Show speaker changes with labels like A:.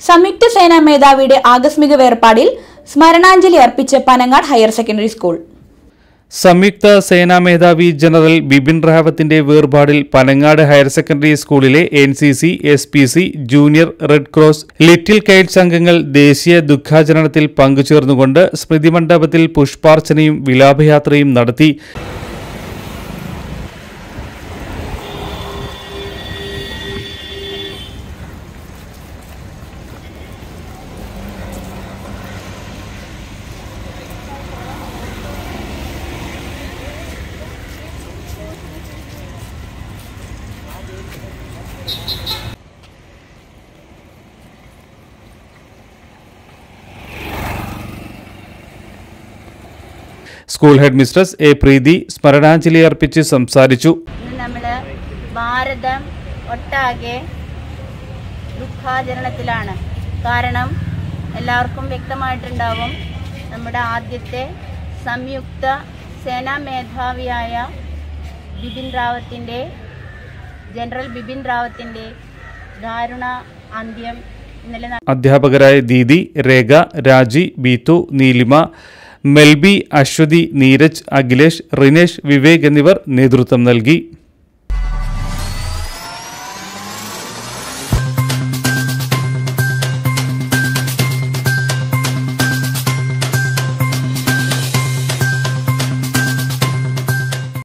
A: സംയുക്ത സേനാ മേധാവിയുടെ ആകസ്മിക വേർപാടിൽ സ്മരണാഞ്ജലി അർപ്പിച്ച് പനങ്ങാട് ഹയർ സെക്കൻഡറി സ്കൂൾ
B: സംയുക്ത സേനാ മേധാവി ജനറൽ ബിപിൻ റാവത്തിന്റെ വേർപാടിൽ പനങ്ങാട് ഹയർ സെക്കൻഡറി സ്കൂളിലെ N C C S P C junior red cross little kites അംഗങ്ങൾ ദേശീയ ദുഃഖാചരണത്തിൽ പങ്കുചേർന്നുകൊണ്ട് സ്മൃതി മണ്ഡപത്തിൽ പുഷ്പാർച്ചനയും വിലാപയാത്രയും നടത്തി school headmistress A Preethi സ്മരണാഞ്ജലി അർപ്പിച്ച് സംസാരിച്ചു
C: ഇന്ന് നമ്മൾ ഭാരതം ഒട്ടാകെ ദുഃഖാചരണത്തിലാണ് കാരണം എല്ലാവർക്കും വ്യക്തമായിട്ടുണ്ടാവും നമ്മുടെ ആദ്യത്തെ സംയുക്ത സേനാ മേധാവിയായ ബിപിൻ റാവത്തിൻ്റെ ജനറൽ ബിപിൻ റാവത്തിൻ്റെ ദാരുണ അന്ത്യം ഇന്നലെ നട-
B: അധ്യാപകരായ ദീദി രേഖ രാജി ബീതു നീലിമ മെൽബി അശ്വതി നീരജ് അഖിലേഷ് റിനേഷ് വിവേക് എന്നിവർ നേതൃത്വം നൽകി